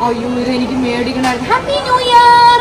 അയ്യോ ഇത് എനിക്ക് മേടിക്കണമായിരുന്നു ഹാപ്പി ന്യൂ ഇയർ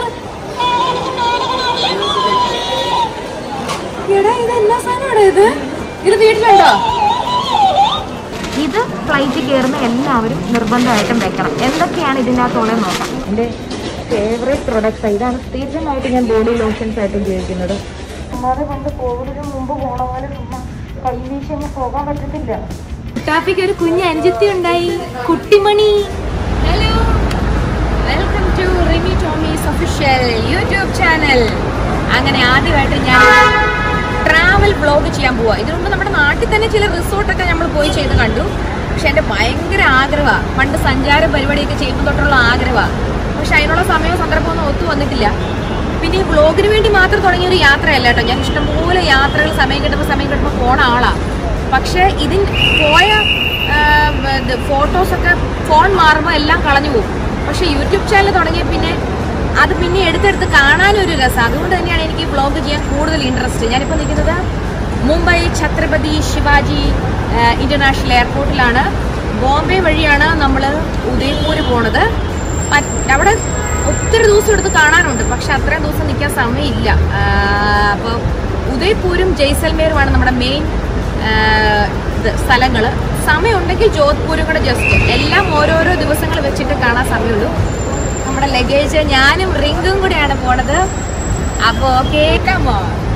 എടാ ഇത് എന്നാ സാധനമാണ് ഇത് ഇത് വീട്ടിലുണ്ടോ ഇത് ഫ്ലൈറ്റ് കയറുന്ന എല്ലാവരും നിർബന്ധമായിട്ടും വെക്കണം എന്തൊക്കെയാണ് ഇതിനകത്തുള്ളത് നോക്കാം എൻ്റെ ഫേവറേറ്റ് പ്രൊഡക്ട്സ് ഇതാണ് സ്ഥിരമായിട്ട് ഞാൻ ബോഡി ലോഷൻസ് ആയിട്ട് ഉപയോഗിക്കുന്നത് അല്ലാതെ കൊണ്ട് കോവിഡിന് മുമ്പ് പോണ പോലെ ചുമ്മാ കൈ വീശി അങ്ങ് പോകാൻ പറ്റത്തില്ല കുട്ടാപ്പിക്ക് ഒരു കുഞ്ഞ് അഞ്ചത്തി ഉണ്ടായി കുട്ടിമണി hello welcome to Rimi Tomy's official YouTube channel അങ്ങനെ ആദ്യമായിട്ട് ഞാൻ ട്രാവൽ ബ്ലോഗ് ചെയ്യാൻ പോവാ ഇതിനു മുമ്പ് നമ്മുടെ നാട്ടിൽ തന്നെ ചില റിസോർട്ടൊക്കെ നമ്മൾ പോയി ചെയ്ത് കണ്ടു പക്ഷെ എൻ്റെ ഭയങ്കര ആഗ്രഹമാണ് പണ്ട് സഞ്ചാര പരിപാടിയൊക്കെ ചെയ്യുമ്പോൾ തൊട്ടുള്ള ആഗ്രഹമാണ് പക്ഷെ അതിനുള്ള സമയവും സന്ദർഭമൊന്നും ഒത്തു വന്നിട്ടില്ല പിന്നെ ഈ വ്ളോഗിന് വേണ്ടി മാത്രം തുടങ്ങിയ ഒരു യാത്രയല്ല കേട്ടോ ഞാൻ ഇഷ്ടംപോലെ യാത്രകൾ സമയം കിട്ടുമ്പോൾ സമയം കിട്ടുമ്പോൾ പോണ ആളാ പക്ഷേ ഇതിൻ പോയ ഫോട്ടോസൊക്കെ ഫോൺ മാറുമ്പോൾ എല്ലാം കളഞ്ഞു പോകും പക്ഷേ യൂട്യൂബ് ചാനൽ തുടങ്ങിയ പിന്നെ അത് പിന്നെ എടുത്തെടുത്ത് കാണാനൊരു രസം അതുകൊണ്ട് തന്നെയാണ് എനിക്ക് വ്ളോഗ് ചെയ്യാൻ കൂടുതൽ ഇൻട്രസ്റ്റ് ഞാനിപ്പോൾ നിൽക്കുന്നത് മുംബൈ ഛത്രപതി ശിവാജി ഇന്റർനാഷണൽ എയർപോർട്ടിലാണ് ബോംബെ വഴിയാണ് നമ്മൾ ഉദയ്പൂര് പോണത് പറ്റ്- അവിടെ ഒത്തിരി ദിവസം എടുത്ത് കാണാനുണ്ട് പക്ഷെ അത്രയും ദിവസം നിൽക്കാൻ സമയമില്ല അപ്പോൾ ഉദയ്പൂരും ജയ്സൽമേറുമാണ് നമ്മുടെ മെയിൻ ഇത് സ്ഥലങ്ങൾ സമയമുണ്ടെങ്കിൽ ജോധ്പൂരും കൂടെ ജസ്റ്റ് എല്ലാം ഓരോരോ ദിവസങ്ങൾ വെച്ചിട്ട് കാണാൻ സമയമുള്ളൂ നമ്മുടെ ലഗേജ് ഞാനും റിങ്കും കൂടെയാണ് പോണത് അപ്പോൾ ഓക്കെ കമോ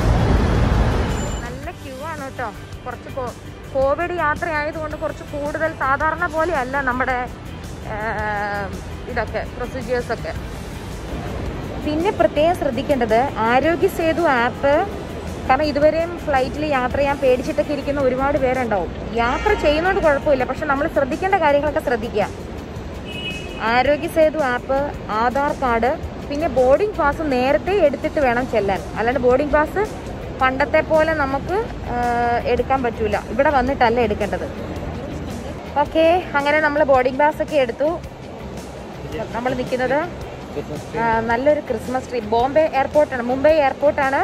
നല്ല ക്യൂ ആണ് കേട്ടോ കുറച്ച് കോ- കോവിഡ് യാത്ര ആയതുകൊണ്ട് കുറച്ച് കൂടുതൽ സാധാരണ പോലെയല്ല നമ്മുടെ ആ, ഇതൊക്കെ പ്രൊസീജിയേഴ്സ് ഒക്കെ പിന്നെ പ്രത്യേകം ശ്രദ്ധിക്കേണ്ടത് ആരോഗ്യ സേതു ആപ്പ് കാരണം ഇതുവരെയും ഫ്ലൈറ്റിൽ യാത്ര ചെയ്യാൻ പേടിച്ചിട്ടൊക്കെ ഇരിക്കുന്ന ഒരുപാട് പേരുണ്ടാവും യാത്ര ചെയ്യുന്നതുകൊണ്ട് കുഴപ്പമില്ല പക്ഷെ നമ്മൾ ശ്രദ്ധിക്കേണ്ട കാര്യങ്ങളൊക്കെ ശ്രദ്ധിക്കുക ആരോഗ്യ സേതു ആപ്പ് ആധാർ കാർഡ് പിന്നെ ബോർഡിംഗ് പാസ് നേരത്തെ എടുത്തിട്ട് വേണം ചെല്ലാൻ അല്ലാണ്ട് ബോർഡിംഗ് പാസ് പണ്ടത്തെ പോലെ നമുക്ക് ആ, എടുക്കാൻ പറ്റൂല ഇവിടെ വന്നിട്ടല്ല എടുക്കേണ്ടത് ഓക്കെ അങ്ങനെ നമ്മൾ ബോർഡിംഗ് പാസ് ഒക്കെ എടുത്തു നമ്മൾ നിൽക്കുന്നത് ആ, നല്ലൊരു ക്രിസ്മസ് ട്രീ ബോംബെ എയർപോർട്ടാണ് മുംബൈ എയർപോർട്ടാണ്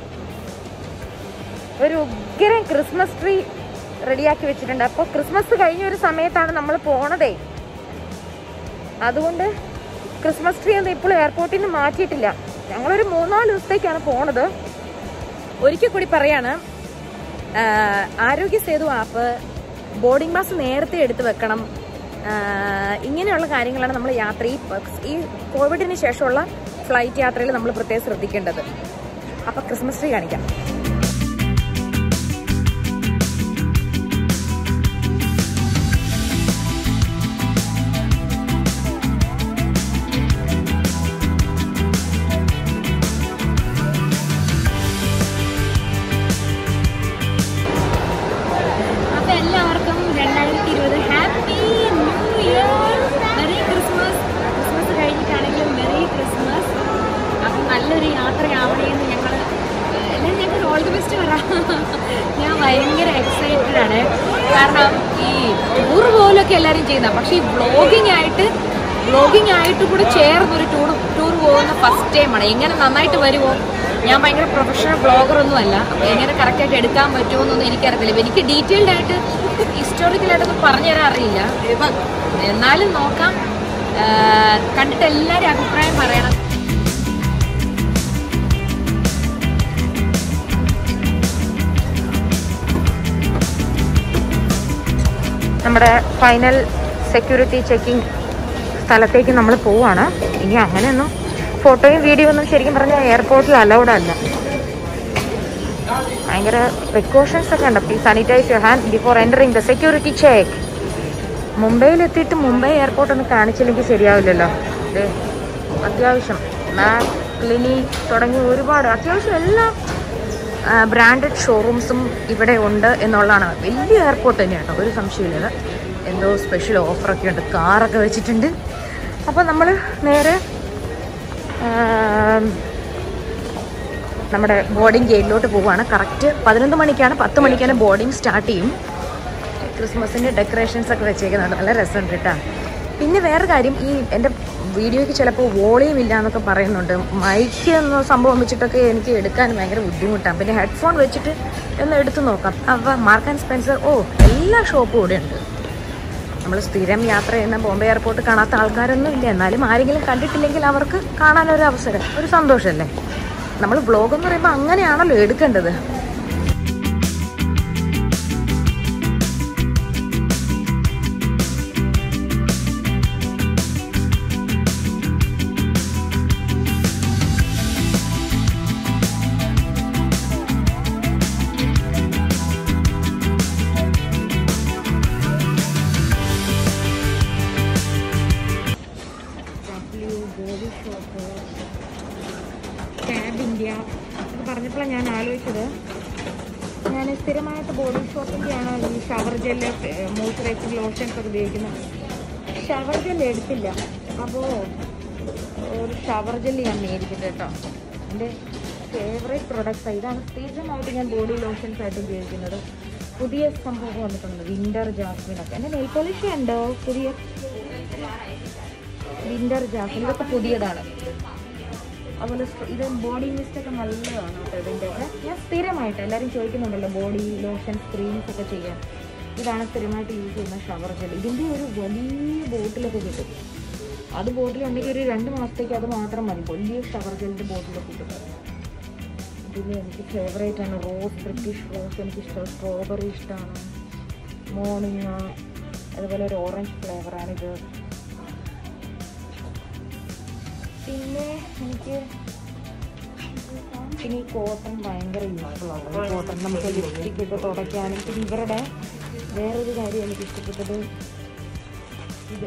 ഒരു ഉഗ്രൻ ക്രിസ്മസ് ട്രീ റെഡിയാക്കി വെച്ചിട്ടുണ്ട് അപ്പോൾ ക്രിസ്മസ് കഴിഞ്ഞ ഒരു സമയത്താണ് നമ്മൾ പോണതേ അതുകൊണ്ട് ക്രിസ്മസ് ട്രീ ഒന്നും ഇപ്പോഴും എയർപോർട്ടിൽ നിന്ന് മാറ്റിയിട്ടില്ല ഞങ്ങളൊരു മൂന്നാല് ദിവസത്തേക്കാണ് പോണത് ഒരിക്കൽ കൂടി പറയാണ് ആ, ആരോഗ്യ സേതു ആപ്പ് ബോർഡിംഗ് പാസ് നേരത്തെ എടുത്തു വെക്കണം ആ, ഇങ്ങനെയുള്ള കാര്യങ്ങളാണ് നമ്മൾ യാത്ര ഈ ഈ കോവിഡിന് ശേഷമുള്ള ഫ്ലൈറ്റ് യാത്രയിൽ നമ്മൾ പ്രത്യേകം ശ്രദ്ധിക്കേണ്ടത് അപ്പോൾ ക്രിസ്മസ് ട്രീ കാണിക്കാം അപ്പൊ എല്ലാവർക്കും രണ്ടായിരത്തി ഇരുപത് happy new year merry Christmas Christmas കഴിഞ്ഞിട്ടാണെങ്കിലും മെറി ക്രിസ്മസ് അപ്പം നല്ലൊരു യാത്രയാവണേ എന്ന് ഞങ്ങൾ എല്ലാം ഞങ്ങൾക്ക് ഓൾ ദി ബെസ്റ്റ് പറയാം ഞാൻ ഭയങ്കര എക്സൈറ്റഡ് ആണ് കാരണം ഈ ടൂർ പോലൊക്കെ എല്ലാവരും ചെയ്യുന്ന പക്ഷേ ഈ വ്ളോഗിങ് ആയിട്ട് വ്ളോഗിങ് ആയിട്ട് കൂടെ ചേർന്നൊരു ടൂർ ടൂർ പോകുന്ന ഫസ്റ്റ് ടൈമാണ് എങ്ങനെ നന്നായിട്ട് വരുമോ ഞാൻ ഭയങ്കര പ്രൊഫഷണൽ ബ്ലോഗർ ഒന്നും അല്ല അപ്പോൾ എങ്ങനെ കറക്റ്റായിട്ട് എടുക്കാൻ പറ്റുമോ എന്നൊന്നും എനിക്കറിയത്തില്ല ഇപ്പൊ എനിക്ക് ഡീറ്റെയിൽഡ് ആയിട്ട് ഹിസ്റ്റോറിക്കലായിട്ടൊന്നും പറഞ്ഞുതരാൻ അറിയില്ല എന്നാലും നോക്കാം ആ, കണ്ടിട്ട് എല്ലാവരും അഭിപ്രായം പറയണം നമ്മുടെ ഫൈനൽ സെക്യൂരിറ്റി ചെക്കിംഗ് സ്ഥലത്തേക്ക് നമ്മൾ പോവാണ് ഇനി അങ്ങനെയൊന്നും ഫോട്ടോയും വീഡിയോ ഒന്നും ശരിക്കും പറഞ്ഞാൽ എയർപോർട്ടിൽ അലൗഡ് അല്ല ഭയങ്കര പ്രിക്കോഷൻസ് ഒക്കെ ഉണ്ട് please sanitise your hand before entering the security check മുംബൈയിൽ എത്തിയിട്ട് മുംബൈ എയർപോർട്ട് ഒന്ന് കാണിച്ചില്ലെങ്കിൽ ശരിയാവില്ലല്ലോ ദേ, അത്യാവശ്യം മാക് ക്ലിനി തുടങ്ങി ഒരുപാട് അത്യാവശ്യം എല്ലാ ബ്രാൻഡഡ് ഷോറൂംസും ഇവിടെ ഉണ്ട് എന്നുള്ളതാണ് വലിയ എയർപോർട്ട് തന്നെയാണ് കേട്ടോ ഒരു സംശയമില്ല എന്തോ സ്പെഷ്യൽ ഓഫറൊക്കെ ഉണ്ട് കാറൊക്കെ വെച്ചിട്ടുണ്ട് അപ്പോൾ നമ്മൾ നേരെ ആം, നമ്മുടെ ബോർഡിംഗ് ഗേറ്റിലോട്ട് പോവുകയാണ് കറക്റ്റ് പതിനൊന്ന് മണിക്കാണ് പത്ത് മണിക്കാണ് ബോർഡിംഗ് സ്റ്റാർട്ട് ചെയ്യും ക്രിസ്മസിൻ്റെ ഡെക്കറേഷൻസ് ഒക്കെ വെച്ചേക്കുന്നുണ്ട് നല്ല രസമുണ്ട് കേട്ടോ പിന്നെ വേറെ കാര്യം ഈ എൻ്റെ വീഡിയോയ്ക്ക് ചിലപ്പോൾ വോളിയം ഇല്ല എന്നൊക്കെ പറയുന്നുണ്ട് മൈക്ക് എന്ന സംഭവം വെച്ചിട്ടൊക്കെ എനിക്ക് എടുക്കാൻ ഭയങ്കര ബുദ്ധിമുട്ടാണ് പിന്നെ ഹെഡ്ഫോൺ വെച്ചിട്ട് ഒന്ന് എടുത്തു നോക്കാം അപ്പോൾ മാർക്ക് ആൻഡ് സ്പെൻസർ ഓ എല്ലാ ഷോപ്പും ഇവിടെ ഉണ്ട് നമ്മൾ സ്ഥിരം യാത്ര ചെയ്യുന്ന ബോംബെ എയർപോർട്ട് കാണാത്ത ആൾക്കാരൊന്നും ഇല്ല എന്നാലും ആരെങ്കിലും കണ്ടിട്ടില്ലെങ്കിൽ അവർക്ക് കാണാനൊരു അവസരം ഒരു സന്തോഷമല്ലേ നമ്മൾ വ്ളോഗ് എന്ന് പറയുമ്പോൾ അങ്ങനെയാണല്ലോ എടുക്കേണ്ടത് ടാബ് ഇന്ത്യ ഇത് പറഞ്ഞപ്പോഴാണ് ഞാൻ ആലോചിച്ചത് ഞാൻ സ്ഥിരമായിട്ട് ബോഡി ഷോപ്പിൻ്റെയാണ് ഈ ഷവർ ജെല്ല് മോയ്സ്ചറൈസിങ് ലോഷൻസ് ഒക്കെ ഉപയോഗിക്കുന്നത് ഷവർ ജെല്ല് എടുത്തില്ല അപ്പോൾ ഒരു ഷവർ ജെല്ല് ഞാൻ മേടിക്കുന്നത് കേട്ടോ എൻ്റെ ഫേവറേറ്റ് പ്രൊഡക്ട്സ് ഇതാണ് സ്ഥിരമായിട്ട് ഞാൻ ബോഡി ലോഷൻസ് ആയിട്ട് ഉപയോഗിക്കുന്നത് പുതിയ സംഭവം വന്നിട്ടുണ്ട് വിൻ്റർ ജാസ്മിൻ ഒക്കെ എൻ്റെ നെയിൽ പോളിഷ് ഉണ്ടോ പുതിയ വിൻ്റർ ജാസ്മിൻ ഇതൊക്കെ പുതിയതാണ് അതുപോലെ സ് ഇത് ബോഡി മിസ്റ്റ് ഒക്കെ നല്ലതാണ് കേട്ടോ ഇതിൻ്റെ ഒക്കെ ഞാൻ സ്ഥിരമായിട്ട് എല്ലാവരും ചോദിക്കുന്നുണ്ടല്ലോ ബോഡി ലോഷൻ ക്രീംസ് ഒക്കെ ചെയ്യാൻ ഇതാണ് സ്ഥിരമായിട്ട് യൂസ് ചെയ്യുന്ന ഷവർ ജെൽ ഇതിൻ്റെ ഒരു വലിയ ബോട്ടിലൊക്കെ കിട്ടും അത് ബോട്ടിലുണ്ടെങ്കിൽ ഒരു രണ്ട് മാസത്തേക്ക് അത് മാത്രം മതി വലിയ ഷവർ ജെല്ലിൻ്റെ ബോട്ടിലൊക്കെ കിട്ടും ഇതിൽ എനിക്ക് ഫേവറേറ്റ് ആണ് റോസ് ബ്രിട്ടീഷ് റോസ് എനിക്കിഷ്ടം സ്ട്രോബെറി ഇഷ്ടമാണ് മോർണിംഗ് അതുപോലെ ഒരു ഓറഞ്ച് ഫ്ലേവറാണിത് പിന്നെ എനിക്ക് പിന്നെ ഈ കോട്ടൺ ഭയങ്കര യൂസ്ഫുൾ ആണ് ഈ കോട്ടൺ നമുക്ക് ലിപ്സ്റ്റിക് ഒക്കെ തുടയ്ക്കാനും പിന്നെ ഇവരുടെ വേറൊരു കാര്യം എനിക്ക് ഇഷ്ടപ്പെട്ടത് ഇത്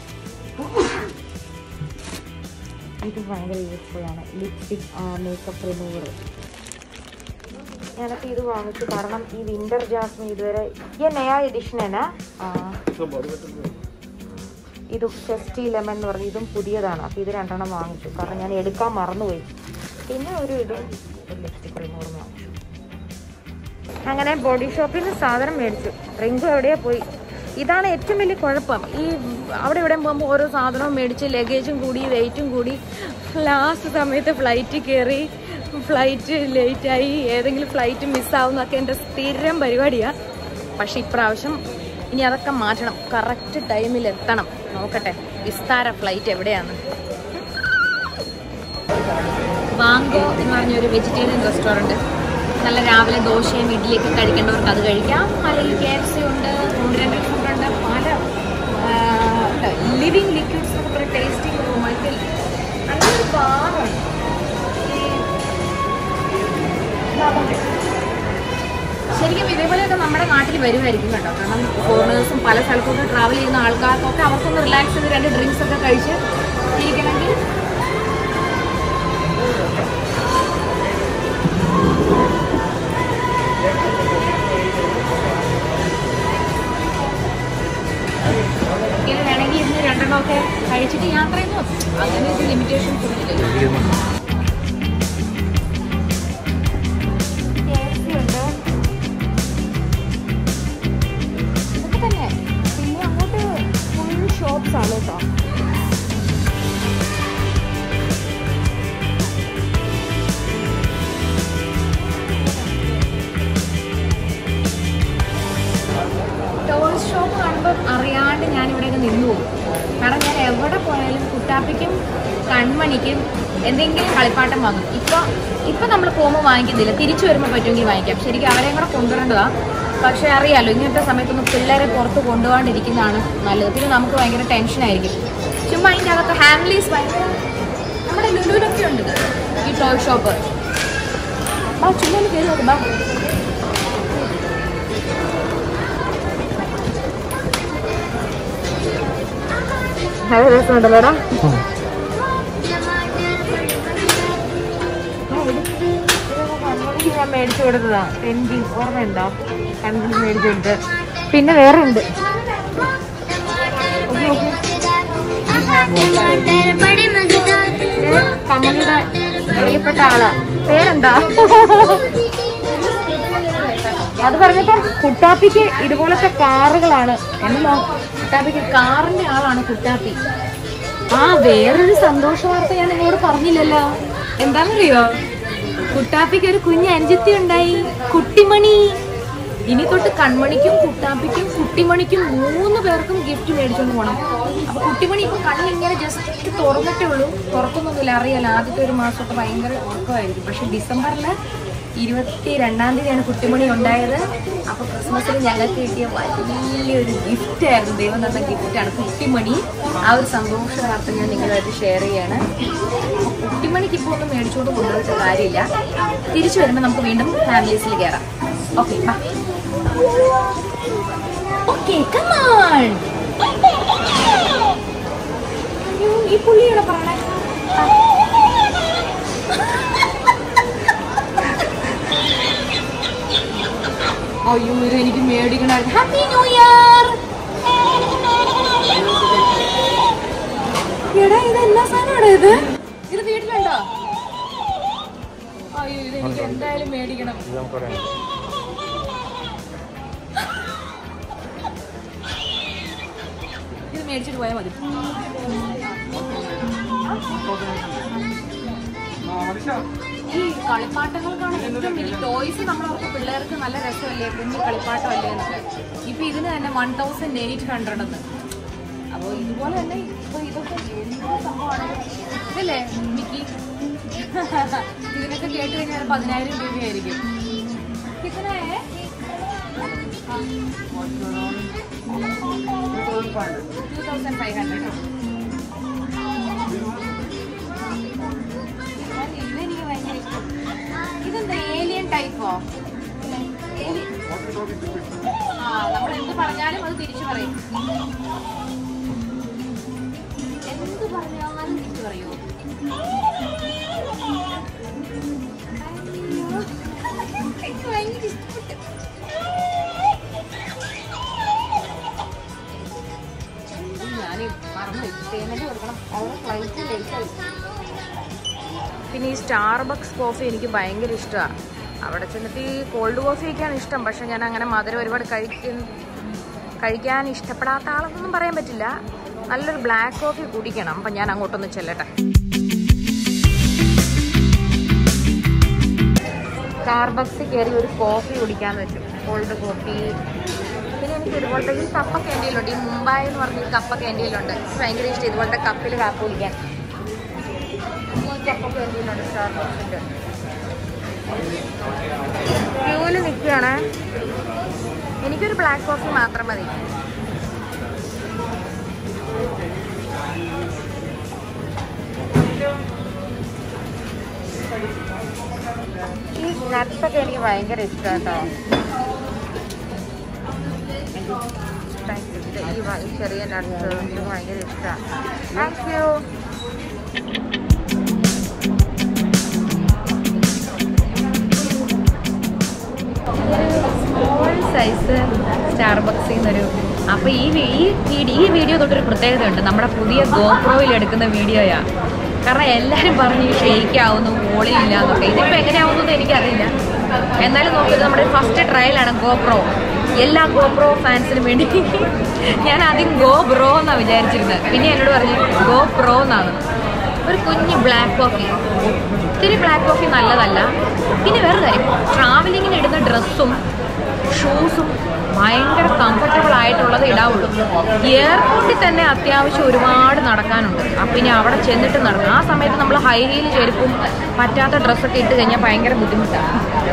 ഇത് ഭയങ്കര യൂസ്ഫുൾ ആണ് ലിപ്സ്റ്റിക് മേക്കപ്പ് റിമൂവർ ഞാനൊക്കെ ഇത് വാങ്ങിച്ചു കാരണം ഈ വിന്റർ ജാസ്മിൻ ഇതുവരെ ഈ നയാ എഡിഷൻ ആണ് ഇത് ഫെസ്റ്റി ലെമൺ എന്ന് പറഞ്ഞ ഇതും പുതിയതാണ് അപ്പോൾ ഇത് രണ്ടെണ്ണം വാങ്ങിച്ചു കാരണം ഞാൻ എടുക്കാൻ മറന്നുപോയി പിന്നെ ഒരു ഇതും ലിപ്സ്റ്റിക് റിമൂവറും വാങ്ങിച്ചു അങ്ങനെ ബോഡി ഷോപ്പിൽ നിന്ന് സാധനം മേടിച്ചു റിങ്കു എവിടെയാ പോയി ഇതാണ് ഏറ്റവും വലിയ കുഴപ്പം ഈ അവിടെ ഇവിടെ പോകുമ്പോൾ ഓരോ സാധനവും മേടിച്ച് ലഗേജും കൂടി വെയിറ്റും കൂടി ലാസ്റ്റ് സമയത്ത് ഫ്ലൈറ്റ് കയറി ഫ്ലൈറ്റ് ലേറ്റായി ഏതെങ്കിലും ഫ്ലൈറ്റ് മിസ്സാവുന്നൊക്കെ എൻ്റെ സ്ഥിരം പരിപാടിയാണ് പക്ഷെ ഇപ്രാവശ്യം ഇനി അതൊക്കെ മാറ്റണം കറക്റ്റ് ടൈമിൽ എത്തണം നോക്കട്ടെ വിസ്താര ഫ്ലൈറ്റ് എവിടെയാണ് വാങ്കോ എന്ന് പറഞ്ഞ ഒരു വെജിറ്റേറിയൻ റെസ്റ്റോറൻറ്റ് നല്ല രാവിലെ ദോശയും ഇഡ്ഡലിയൊക്കെ കഴിക്കേണ്ടവർക്ക് അത് കഴിക്കാം അല്ലെങ്കിൽ കെ എഫ് സി ഉണ്ട് കോണ്ടിനെൻ്റൽ ഫുഡുണ്ട് പല ലിവിങ് ലിക്വിഡ്സ് ഒക്കെ പറയുന്ന ടേസ്റ്റിംഗ് റൂം മൾട്ടി നല്ലൊരു ബാറുണ്ട് ശരിക്കും ഇതേപോലെയൊക്കെ നമ്മുടെ നാട്ടിൽ വരുമായിരിക്കും കേട്ടോ കാരണം ഫോറിനേഴ്സും പല സ്ഥലത്തോട്ട് ട്രാവൽ ചെയ്യുന്ന ആൾക്കാർക്കൊക്കെ അവർക്കൊന്ന് റിലാക്സ് ചെയ്ത് രണ്ട് ഡ്രിങ്ക്സ് ഒക്കെ കഴിച്ച് ഇരിക്കണമെങ്കിൽ ഇങ്ങനെ വേണമെങ്കിൽ ഇന്ന് രണ്ടെണ്ണമൊക്കെ കഴിച്ചിട്ട് യാത്ര ചെയ്യുന്നു അങ്ങനെ ഒരു ലിമിറ്റേഷൻസ് ഒന്നുമില്ലല്ലോ ഇതൊക്കെ തന്നെ പിന്നെ അങ്ങോട്ട് ഫുൾ ഷോപ്സ് ആണ് കേട്ടോ ടോയ്സ് ഷോപ്പ് കാണുമ്പോൾ അറിയാണ്ട് ഞാൻ ഇവിടെയൊക്കെ നിന്നു പോകും കാരണം ഞാൻ എവിടെ പോയാലും കുട്ടാപ്പിക്കും കൺമണിക്കും എന്തെങ്കിലും കളിപ്പാട്ടം വാങ്ങും ഇപ്പോൾ ഇപ്പം നമ്മൾ പോകുമ്പോൾ വാങ്ങിക്കുന്നില്ല തിരിച്ചു വരുമ്പോൾ പറ്റുമെങ്കിൽ വാങ്ങിക്കാം ശരിക്കും അവരെയും കൂടെ കൊണ്ടുവരേണ്ടതാണ് പക്ഷേ അറിയാലോ ഇങ്ങനത്തെ സമയത്തൊന്നും പിള്ളേരെ പുറത്ത് കൊണ്ടുപോകാണ്ടിരിക്കുന്നതാണ് നല്ലത് പിന്നെ നമുക്ക് ഭയങ്കര ടെൻഷനായിരിക്കും ചുമ്മാ അതിൻ്റെ അകത്ത് ഹാംലീസ് ഭയങ്കര നമ്മുടെ ലുലുവിലൊക്കെ ഉണ്ട് ഇത്, ഈ ടോയ് ഷോപ്പ് ബാ ചുമ്മാ ഒന്ന് കയറി നോക്കും ബാ നല്ല രസമുണ്ടല്ലോടാ കൺമണിക്ക് ഞാൻ മേടിച്ചു കൊടുത്തതാ പെൻഡിങ് ഓർമ്മയുണ്ടോ കൺമണി മേടിച്ചു കൊടുത്ത് പിന്നെ വേറെ ഉണ്ട് കമ്മലിയുടെ പ്രിയപ്പെട്ട ആളാ പേരെന്താ അത് പറഞ്ഞപ്പോ കുട്ടാപ്പിക്ക് ഇതുപോലത്തെ കാറുകളാണ് എന്നോ കുട്ടാപ്പിക്ക് കാറിന്റെ ആളാണ് കുട്ടാപ്പി ആ വേറൊരു സന്തോഷ വാർത്ത ഞാൻ നിങ്ങളോട് പറഞ്ഞില്ലല്ലോ എന്താണെന്നറിയോ കുട്ടാപ്പിക്ക് ഒരു കുഞ്ഞ് അനുജത്തി ഉണ്ടായി കുട്ടിമണി ഇനി തൊട്ട് കൺമണിക്കും കുട്ടാപ്പിക്കും കുട്ടി കുട്ടിമണിക്കും മൂന്ന് പേർക്കും ഗിഫ്റ്റ് മേടിച്ചുകൊണ്ട് പോകണം അപ്പൊ കുട്ടിമണി ഇപ്പൊ കണ്ണിങ്ങനെ ജസ്റ്റ് തുറന്നിട്ടേ ഉള്ളൂ തുറക്കുന്നൊന്നുമില്ല അറിയാലോ ആദ്യത്തെ ഒരു മാസമൊക്കെ ഭയങ്കര ഉറക്കമായിരിക്കും പക്ഷെ ഡിസംബറിൽ ഇരുപത്തി രണ്ടാം തീയതിയാണ് കുട്ടിമണി ഉണ്ടായത് അപ്പൊ ക്രിസ്മസിന് ഞങ്ങൾക്ക് കിട്ടിയ വലിയൊരു ഗിഫ്റ്റ് ആയിരുന്നു ദൈവം തന്ന ഗിഫ്റ്റാണ് കുട്ടിമണി ആ ഒരു സന്തോഷ വാർത്ത ഞാൻ നിങ്ങളുമായിട്ട് ഷെയർ ചെയ്യാണ് കുട്ടിമണിക്ക് ഇപ്പോൾ ഒന്നും മേടിച്ചുകൊണ്ട് കൊണ്ടുപോയിട്ട് കാര്യമില്ല തിരിച്ചു വരുമ്പോൾ നമുക്ക് വീണ്ടും ഫാമിലീസിൽ കയറാം ഓക്കെ ഓക്കെ കമാൺ അയ്യോ ഈ പുള്ളിയുടെ പറയണേ അയ്യോ ഇത് എനിക്ക് മേടിക്കണമായിരുന്നു ഹാപ്പി ന്യൂ ഇയർ എടാ ഇത് എന്നാ സാധനമാണ് ഇത് ഇത് വീട്ടിലുണ്ടോ അയ്യോ ഇത് എനിക്ക് എന്തായാലും മേടിക്കണം ഇത് മേടിച്ചിട്ട് പോയാൽ മതി ഈ കളിപ്പാട്ടങ്ങൾക്കാണ് ഏറ്റവും വലിയ ടോയ്സ് നമ്മളവർക്ക് പിള്ളേർക്ക് നല്ല രസമല്ലേ കുഞ്ഞു കളിപ്പാട്ടമല്ലേ എന്നൊക്കെ ഇപ്പൊ ഇതിന് തന്നെ വൺ തൗസൻഡ് എയ്റ്റ് ഹൺഡ്രഡ് എന്ന് അപ്പോൾ ഇതുപോലെ തന്നെ ഇപ്പൊ ഇതൊക്കെ എന്ത് സംഭവമാണ് ഇതല്ലേ മിക്കി ഇതിനൊക്കെ കേട്ട് കഴിഞ്ഞാൽ പതിനായിരം രൂപയായിരിക്കും കിത്തന है टू थाउजेंड फाइव हंड्रेड ഇതെനിക്ക് ഭയങ്കര ഇഷ്ടം ഇതെന്താ ഏലിയൻ ടൈപ്പോ ആ നമ്മൾ എന്ത് പറഞ്ഞാലും അത് തിരിച്ചു പറയും എന്ത് പറഞ്ഞാലും തിരിച്ചു പറയൂ അയ്യോ. എനിക്ക് ഭയങ്കര ഇഷ്ടപ്പെട്ടു ഞാൻ മറന്നു പേയ്മെന്റ് കൊടുക്കണം അവിടെ ഫ്ലൈറ്റ് ലേറ്റ് ആയി പിന്നെ ഈ സ്റ്റാർബക്സ് കോഫി എനിക്ക് ഭയങ്കര ഇഷ്ടമാണ് അവിടെ ചെന്നിട്ട് ഈ കോൾഡ് കോഫിയൊക്കെയാണ് ഇഷ്ടം പക്ഷെ ഞാൻ അങ്ങനെ മധുരം ഒരുപാട് കഴിക്കുന്ന കഴിക്കാൻ ഇഷ്ടപ്പെടാത്ത ആളെന്നൊന്നും പറയാൻ പറ്റില്ല നല്ലൊരു ബ്ലാക്ക് കോഫി കുടിക്കണം അപ്പം ഞാൻ അങ്ങോട്ടൊന്ന് ചെല്ലട്ടെ സ്റ്റാർബക്സിൽ കയറി ഒരു കോഫി കുടിക്കാന്ന് വെച്ചു കോൾഡ് കോഫി പിന്നെ എനിക്ക് ഇതുപോലത്തെ ഈ കപ്പ ക്യാൻറ്റീനിലുണ്ട് ഈ മുംബൈ എന്ന് പറഞ്ഞ ഈ കപ്പ ക്യാൻറ്റീനിലുണ്ട് എനിക്ക് ഭയങ്കര ഇഷ്ടം ഇതുപോലത്തെ കപ്പിൽ കാപ്പ് കുടിക്കാൻ കപ്പ ക്യാൻറ്റീനുണ്ട് സ്റ്റാർബക്സിൻ്റെ ക്യൂവിൽ നിൽക്കുകയാണ് എനിക്കൊരു ബ്ലാക്ക് കോഫി മാത്രം മതി ഈ നട്ട്സൊക്കെ എനിക്ക് ഭയങ്കര ഇഷ്ടമാണ് കേട്ടോ ഈ വ- ഈ ചെറിയ നട്ട്സ് എനിക്ക് ഭയങ്കര ഇഷ്ടമാണ് താങ്ക് യു സ്മോൾ സൈസ് സ്റ്റാർബക്സിൽ നിന്നൊരു അപ്പോൾ ഈ വി- ഈ വീഡിയോ ഈ വീഡിയോ തൊട്ടൊരു പ്രത്യേകതയുണ്ട് നമ്മുടെ പുതിയ ഗോപ്രോയിൽ എടുക്കുന്ന വീഡിയോയാ കാരണം എല്ലാവരും പറഞ്ഞ് ഷെയ്ക്ക് ആവുന്നു വോളി ഇല്ല എന്നൊക്കെ ഇതിപ്പോൾ എങ്ങനെയാവുന്നു എനിക്കറിയില്ല എന്നാലും നോക്കിയത് നമ്മുടെ ഫസ്റ്റ് ട്രയലാണ് ഗോപ്രോ എല്ലാ ഗോപ്രോ ഫാൻസിനും വേണ്ടി ഞാൻ ആദ്യം ഗോ ബ്രോ എന്നാണ് വിചാരിച്ചിരുന്നത് പിന്നെ എന്നോട് പറഞ്ഞു ഗോ പ്രോ എന്നാണ് ഒരു കുഞ്ഞ് ബ്ലാക്ക് കോഫി ഒത്തിരി ബ്ലാക്ക് കോഫി നല്ലതല്ല പിന്നെ വേറെ കാര്യം ട്രാവലിങ്ങിന് ഇടുന്ന ഡ്രസ്സും ഷൂസും ഭയങ്കര കംഫർട്ടബിൾ ആയിട്ടുള്ളത് ഇടാവുള്ളൂ എയർപോർട്ടിൽ തന്നെ അത്യാവശ്യം ഒരുപാട് നടക്കാനുണ്ട് അപ്പം ഇനി അവിടെ ചെന്നിട്ട് നടക്കും ആ സമയത്ത് നമ്മൾ ഹൈ ഹീൽ ചെരുപ്പും പറ്റാത്ത ഡ്രസ്സൊക്കെ ഇട്ട് കഴിഞ്ഞാൽ ഭയങ്കര ബുദ്ധിമുട്ടാണ്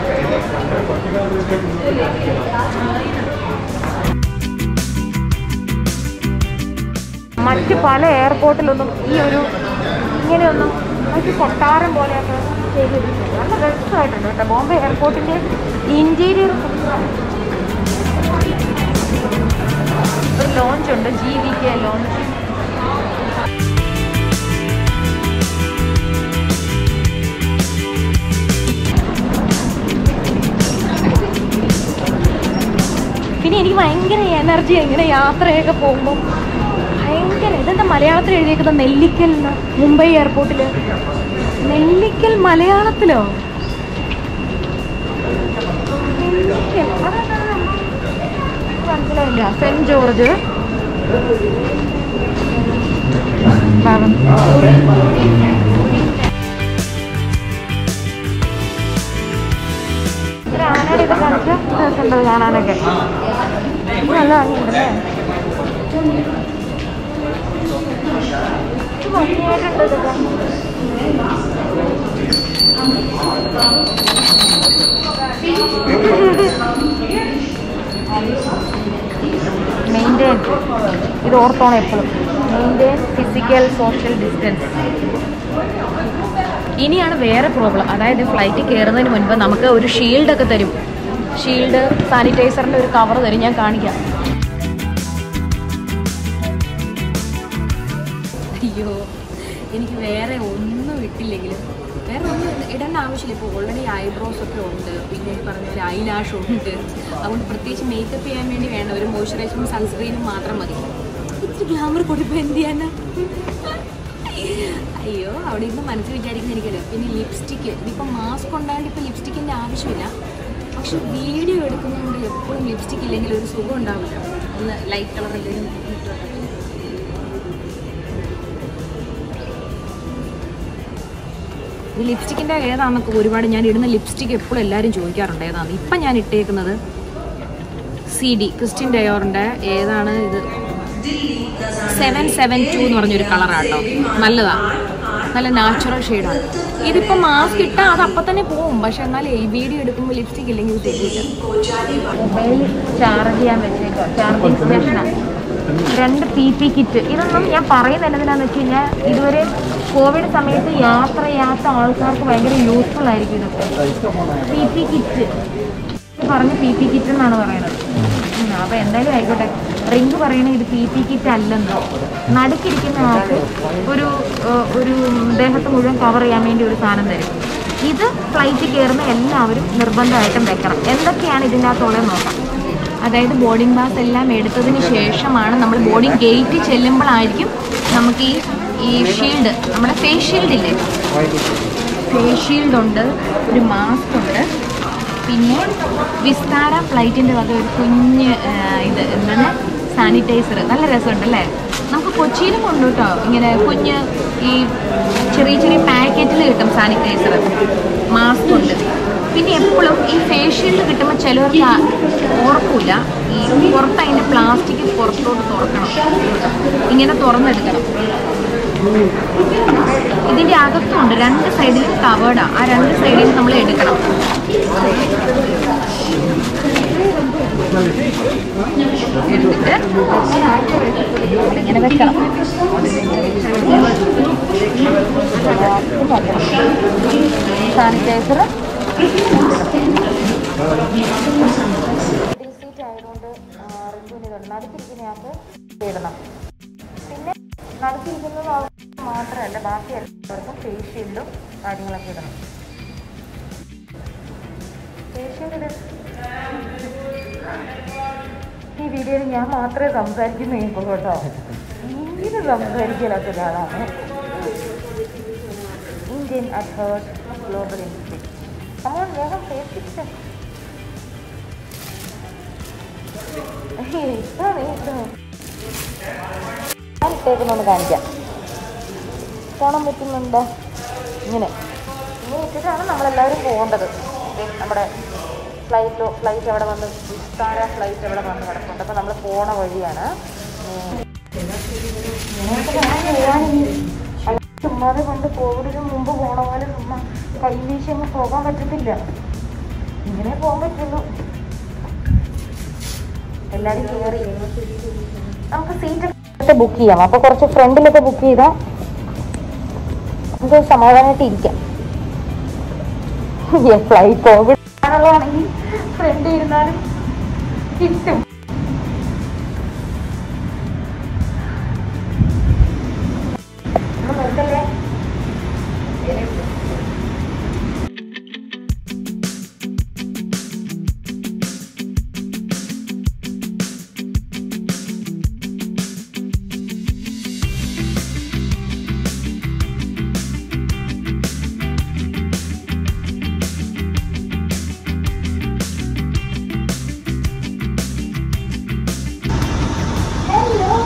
മറ്റ് പല എയർപോർട്ടിലൊന്നും ഈ ഒരു ഇങ്ങനെയൊന്നും മറ്റ് കൊട്ടാരം പോലെയൊക്കെ ചെയ്തിട്ടുണ്ട് നല്ല രസമായിട്ടുണ്ട് കേട്ടോ ബോംബെ എയർപോർട്ടിൻ്റെ ഇൻറ്റീരിയർ ഒരു ലോഞ്ച് ഉണ്ട് ജി വി കെ ലോഞ്ച് പിന്നെ എനിക്ക് ഭയങ്കര എനർജി ഇങ്ങനെ യാത്രയൊക്കെ പോകുമ്പോൾ ഭയങ്കര ഇതെന്താ മലയാളത്തിൽ എഴുതിയേക്കുന്ന നെല്ലിക്കൽ എന്ന് മുംബൈ എയർപോർട്ടിൽ നെല്ലിക്കൽ മലയാളത്തിലോ നെല്ലിക്കൽ അതെന്താണ്? മനസ്സിലായില്ല സെന്റ് ജോർജ് ഭാഗം ഒരു ആനയുടെ ഇത് കാണിച്ച രസമുണ്ട് കാണാനൊക്കെ നല്ല ഭംഗിയുണ്ടല്ലേ ഇത് ഭംഗിയായിട്ടുണ്ട് ഇതൊക്കെ മെയിൻറ്റെയിൻ ഇത് ഓർത്തോണം എപ്പോഴും മെയിൻറ്റെയിൻ ഫിസിക്കൽ സോഷ്യൽ ഡിസ്റ്റൻസ് ഇനിയാണ് വേറെ പ്രോബ്ലം അതായത് ഫ്ലൈറ്റിൽ കയറുന്നതിന് മുൻപ് നമുക്ക് ഒരു ഷീൽഡൊക്കെ തരും ഷീൽഡ് സാനിറ്റൈസറിൻ്റെ ഒരു കവർ തരും ഞാൻ കാണിക്കാം അയ്യോ എനിക്ക് വേറെ ഒന്നും ഇട്ടില്ലെങ്കിലും വേറെ ഒന്നും ഇടേണ്ട ആവശ്യമില്ല ഇപ്പോൾ ഓൾറെഡി ഐബ്രോസ് ഒക്കെ ഉണ്ട് പിന്നെ ഈ പറഞ്ഞ പോലെ ഐലാഷ് ഉണ്ട് അതുകൊണ്ട് പ്രത്യേകിച്ച് മേക്കപ്പ് ചെയ്യാൻ വേണ്ടി വേണ്ട ഒരു മോയ്സ്ചറൈസറും സൺസ്ക്രീനും മാത്രം മതി ഇത്തിരി ഗ്ലാമർ കൊടുപ്പോൾ എന്ത് ചെയ്യാനാ അയ്യോ അവിടെ ഇരുന്ന് മനസ്സിൽ വിചാരിക്കുന്ന എനിക്കറിയാം പിന്നെ ലിപ്സ്റ്റിക്ക് ഇതിപ്പോൾ മാസ്ക് ഉണ്ടായിട്ട് ഇപ്പോൾ ലിപ്സ്റ്റിക്കിൻ്റെ ആവശ്യമില്ല പക്ഷെ വീഡിയോ എടുക്കുന്നതുകൊണ്ട് എപ്പോഴും ലിപ്സ്റ്റിക് ഇല്ലെങ്കിൽ ഒരു സുഖം ഉണ്ടാവില്ല ഒന്ന് ലൈറ്റ് കളറിൽ ഈ ലിപ്സ്റ്റിക്കിൻ്റെ ഏതാണെന്നൊക്കെ ഒരുപാട് ഞാൻ ഇടുന്ന ലിപ്സ്റ്റിക് എപ്പോഴും എല്ലാവരും ചോദിക്കാറുണ്ട് ഏതാണ് ഇപ്പം ഞാൻ ഇട്ടേക്കുന്നത് സി ഡി ക്രിസ്ത്യൻ ഡയോറിൻ്റെ ഏതാണ് ഇത് സെവൻ സെവൻ ടു എന്ന് പറഞ്ഞൊരു കളറാട്ടോ നല്ലതാ നല്ല നാച്ചുറൽ ഷെയ്ഡാണ് ഇതിപ്പോൾ മാസ്ക് ഇട്ടാൽ അത് അപ്പം തന്നെ പോവും പക്ഷെ എന്നാൽ ഈ വീഡിയോ എടുക്കുമ്പോൾ ലിപ്സ്റ്റിക് ഇല്ലെങ്കിൽ ഇത് തെറ്റില്ല മൊബൈൽ ചാർജ് ചെയ്യാൻ വെച്ചേക്കാം ചാർജിങ് സ്റ്റേഷനാണ് രണ്ട് പി പി കിറ്റ് ഇതൊന്നും ഞാൻ പറയുന്നത് എന്തിനാന്ന് വെച്ച് കഴിഞ്ഞാൽ ഇതുവരെ കോവിഡ് സമയത്ത് യാത്ര ചെയ്യാത്ത ആൾക്കാർക്ക് ഭയങ്കര യൂസ്ഫുൾ ആയിരിക്കും ഇതൊക്കെ പി പി കിറ്റ് പറഞ്ഞ് പി പി കിറ്റ് എന്നാണ് പറയുന്നത് ഉം, അപ്പോൾ എന്തായാലും ആയിക്കോട്ടെ റിങ്ക് പറയണ ഇത് പി പി കിറ്റ് അല്ലെന്നോ നടുക്കിരിക്കുന്ന ആൾക്ക് ഒരു ഏഹ്, ഒരു ദേഹത്ത് മുഴുവൻ കവർ ചെയ്യാൻ വേണ്ടി ഒരു സാധനം തരും ഇത് ഫ്ലൈറ്റിൽ കയറുന്ന എല്ലാവരും നിർബന്ധമായിട്ടും വെക്കണം എന്തൊക്കെയാണ് ഇതിനകത്തുള്ളത് നോക്കാം അതായത് ബോർഡിംഗ് പാസ് എല്ലാം എടുത്തതിന് ശേഷമാണ് നമ്മൾ ബോർഡിംഗ് ഗേറ്റ് ചെല്ലുമ്പോഴായിരിക്കും നമുക്ക് ഈ ഈ ഷീൽഡ് നമ്മുടെ ഫേസ് ഷീൽഡ് ഇല്ലേ ഫേസ് ഷീൽഡ് ഉണ്ട് ഒരു മാസ്ക് ഉണ്ട് പിന്നെ വിസ്താര ഫ്ലൈറ്റിൻ്റെ വക ഒരു കുഞ്ഞ് ആ, ഇത് എന്താണ് സാനിറ്റൈസർ നല്ല രസമുണ്ട് അല്ലേ നമുക്ക് കൊച്ചിയിലും ഉണ്ട് കേട്ടോ ഇങ്ങനെ കുഞ്ഞ് ഈ ചെറിയ ചെറിയ പാക്കറ്റിൽ കിട്ടും സാനിറ്റൈസർ മാസ്ക് ഉണ്ട് പിന്നെ എപ്പോഴും ഈ ഫേസ് ഷീൽഡ് കിട്ടുമ്പോൾ ചിലവർക്ക് ആ- ഓർക്കൂല ഈ പുറത്ത് അതിൻ്റെ പ്ലാസ്റ്റിക് പുറത്തോട്ട് തുറക്കണം ഇങ്ങനെ തുറന്നെടുക്കണം ഇതിൻ്റെ അകത്തുണ്ട് രണ്ട് സൈഡിലും കവേർഡാണ് ആ രണ്ട് സൈഡിലും നമ്മൾ എടുക്കണം എടുത്തിട്ട് ഇങ്ങനെ വെക്കണം സാനിറ്റൈസർ സീറ്റ് ആയതുകൊണ്ട് റിങ്കുവിന് ഇതുണ്ട് നടുക്കിരിക്കുന്നയാൾക്ക് ഇടണം പിന്നെ നടുക്കിരിക്കുന്നത് ആൾക്ക് മാത്രമല്ല ബാക്കി എല്ലാവർക്കും ഫേസ് ഷീൽഡും കാര്യങ്ങളൊക്കെ ഇടണം ഫേസ് ഷീൽഡ് ഈ വീഡിയോയിൽ ഞാൻ മാത്രമേ സംസാരിക്കുന്നു ഇപ്പോൾ കേട്ടോ ഇങ്ങനെ സംസാരിക്കലാത്ത ഒരാളാണ് ഇന്ത്യൻ അഥേർഡ് ഗ്ലോബൽ ഇൻസ്റ്റിറ്റ്യൂട്ട് നമ്മൾ വേഗം ഫേസ് പിക്ചർ ഇതാണ് ഞാൻ ഇട്ടേക്കുന്നൊന്ന് കാണിക്കാം കാണാൻ പറ്റുന്നുണ്ടോ ഇങ്ങനെ ഇങ്ങനെ ഇട്ടിട്ടാണ് നമ്മളെല്ലാവരും പോകേണ്ടത് ദേ നമ്മുടെ ഫ്ലൈറ്റ് ഫ്ലൈറ്റ് എവിടെ വന്ന് വിസ്താര ഫ്ലൈറ്റ് എവിടെ വന്ന് കിടക്കുന്നുണ്ട് അപ്പോൾ നമ്മൾ പോണ വഴിയാണ് ഉം. ഇങ്ങനെയൊക്കെ വേണം പോവാനെങ്കിൽ അല്ലാതെ ചുമ്മാതെ കൊണ്ട് കോവിഡിന് മുമ്പ് പോണ പോലെ ചുമ്മാ കൈവീശി അങ്ങ് പോകാൻ പറ്റത്തില്ല ഇങ്ങനെ പോകാൻ പറ്റുള്ളൂ എല്ലാവരും കയറി നമുക്ക് സീറ്റ് ബുക്ക് ചെയ്യാം അപ്പൊ കുറച്ച് ഫ്രണ്ടിലൊക്കെ ബുക്ക് ചെയ്താൽ നമുക്ക് സമാധാനമായിട്ട് ഇരിക്കാം ഫ്ലൈറ്റ് കോവിഡ് ആണുള്ളതാണെങ്കിൽ ഫ്രണ്ട് ഇരുന്നാലും കിട്ടും ഒന്ന് നിർത്തല്ലേ ഹലോ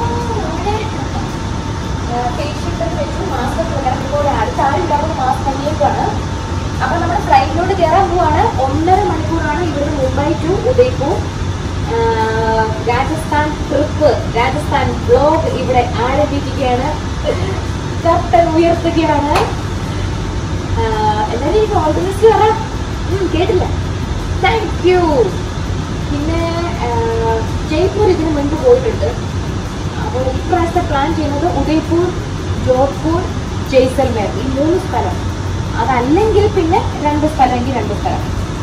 അപ്പൊ നമ്മൾ ഫ്ലൈറ്റിലോട്ട് കയറാൻ പോവാണ് ഒന്നര മണിക്കൂറാണ് ഇവിടുന്ന് Mumbai to Udaipur Rajasthan trip Rajasthan blog ഇവിടെ ആരംഭിക്കുകയാണ് കർട്ടൻ ഉയർത്തുകയാണ് ആഹ് എന്നാലും എനിക്ക് ഓൾ ദി ബെസ്റ്റ് പറ ഉം, കേട്ടില്ല താങ്ക് യു പിന്നെ ആഹ്, ജയ്പൂർ ഇതിനു മുൻപ് പോയിട്ടുണ്ട് അപ്പോൾ ഇപ്രാവശ്യത്തെ പ്ലാൻ ചെയ്യുന്നത് ഉദയ്പൂർ ജോധ്പൂർ ജയ്സൽമേർ ഈ മൂന്ന് സ്ഥലം അതല്ലെങ്കിൽ പിന്നെ രണ്ട് സ്ഥലമെങ്കിൽ രണ്ട് സ്ഥലം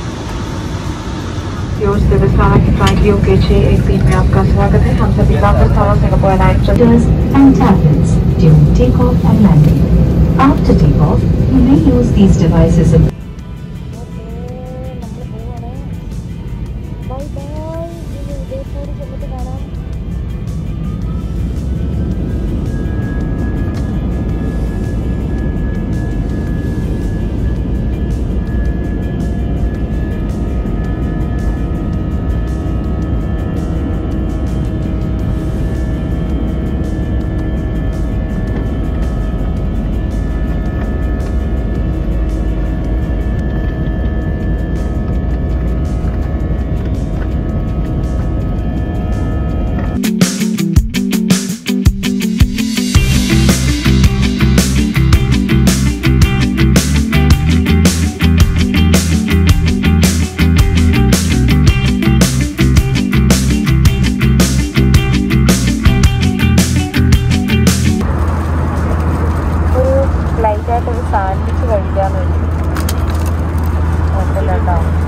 योर व्यवसाय फ्लाइट योग छह एक तीन में आपका स्वागत है हम सभी वापस थाना Singapore airlines Doors and tablets during takeoff and landing. After takeoff, you may use these devices in bye bye ഇനി ഉദയപൂർ ചെന്നിട്ട് കാണാം ഒരു ലൈറ്റായിട്ട് ഒരു സാൻഡ്വിച്ച് കഴിക്കാന്ന് വെച്ചു കുഴപ്പമില്ല കേട്ടോ